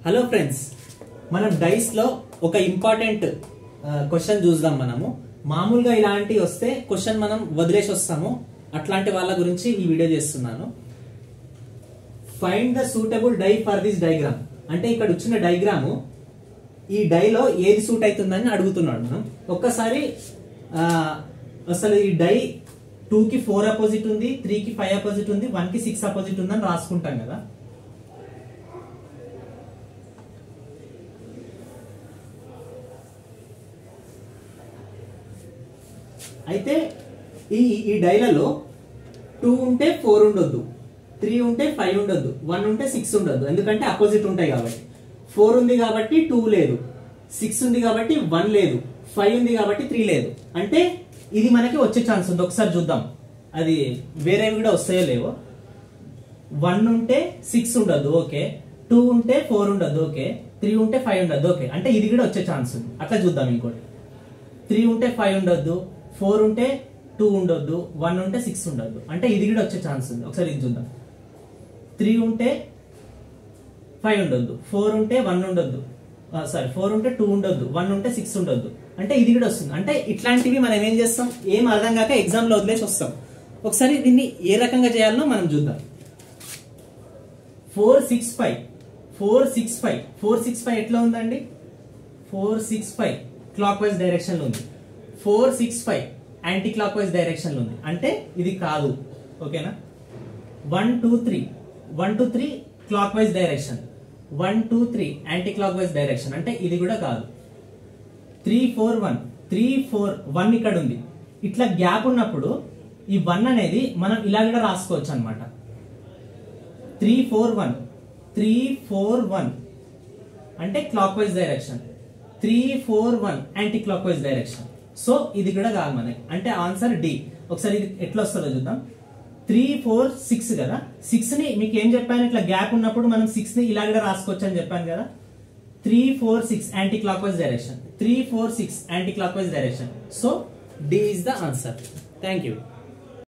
hello friends మనం dice లో ఒక ఇంపార్టెంట్ క్వశ్చన్ చూద్దాం మనము మామూలుగా ఇలాంటివి వస్తే క్వశ్చన్ మనం వదిలేసి వస్తాము అట్లాంటి వాళ్ళ గురించి ఈ వీడియో చేస్తున్నాను find the suitable die for this diagram అంటే ఇక్కడ వచ్చిన డైగ్రాము ఈ డైలో ఏది సూట్ అవుతుందని అడుగుతున్నాడు మనం ఒక్కసారి ఆ, అసలు ఈ డై టూ కి ఫోర్ అపోజిట్ ఉంది త్రీ కి ఫైవ్ అపోజిట్ ఉంది వన్ కి సిక్స్ అపోజిట్ ఉందని రాసుకుంటాం కదా అయితే ఈ ఈ డైలలో టూ ఉంటే ఫోర్ ఉండొద్దు త్రీ ఉంటే ఫైవ్ ఉండొద్దు వన్ ఉంటే సిక్స్ ఉండొద్దు ఎందుకంటే అపోజిట్ ఉంటాయి కాబట్టి ఫోర్ ఉంది కాబట్టి టూ లేదు సిక్స్ ఉంది కాబట్టి వన్ లేదు ఫైవ్ ఉంది కాబట్టి త్రీ లేదు అంటే ఇది మనకి వచ్చే ఛాన్స్ ఉంది ఒకసారి చూద్దాం అది వేరేవి కూడా వస్తాయో లేవో వన్ ఉంటే సిక్స్ ఉండదు ఓకే టూ ఉంటే ఫోర్ ఉండదు ఓకే త్రీ ఉంటే ఫైవ్ ఉండదు ఓకే అంటే ఇది కూడా వచ్చే ఛాన్స్ ఉంది అట్లా చూద్దాం ఇంకోటి త్రీ ఉంటే ఫైవ్ ఉండొద్దు ఫోర్ ఉంటే టూ ఉండొద్దు వన్ ఉంటే సిక్స్ ఉండొద్దు అంటే ఇది కూడా వచ్చే ఛాన్స్ ఉంది ఒకసారి ఇది చూద్దాం త్రీ ఉంటే ఫైవ్ ఉండొద్దు ఫోర్ ఉంటే వన్ ఉండొద్దు సారీ ఫోర్ ఉంటే టూ ఉండొద్దు వన్ ఉంటే సిక్స్ ఉండొద్దు అంటే ఇది కూడా వస్తుంది అంటే ఇట్లాంటివి మనం ఏం చేస్తాం ఏం అర్థం కాక ఎగ్జామ్ లో వదిలేసి వస్తాం ఒకసారి దీన్ని ఏ రకంగా చేయాలనో మనం చూద్దాం four six five four six five four six five ఎట్లా ఉందండి four six five clock wise direction లో ఉంది four six five clock wise direction లో ఉంది అంటే ఇది కాదు ఓకేనా one two three one two three clock wise direction one two three clock wise direction అంటే ఇది కూడా కాదు three four one three four one ఇక్కడ ఉంది ఇట్లా గ్యాప్ ఉన్నప్పుడు ఈ వన్ అనేది మనం ఇలా కూడా రాసుకోవచ్చు అనమాట three four one three four one అంటే clock wise direction three four one clock wise direction so ఇది కూడా కాదు మనకి అంటే ఆన్సర్ డి ఒకసారి ఇది ఎట్లా వస్తుందో చూద్దాం త్రీ ఫోర్ సిక్స్ కదా సిక్స్ ని మీకు ఏం చెప్పాను ఇట్లా గ్యాప్ ఉన్నప్పుడు మనం సిక్స్ ని ఇలా కూడా రాసుకోవచ్చు అని చెప్పాను కదా three four six clock wise direction three four six clock wise direction so D is the answer thank you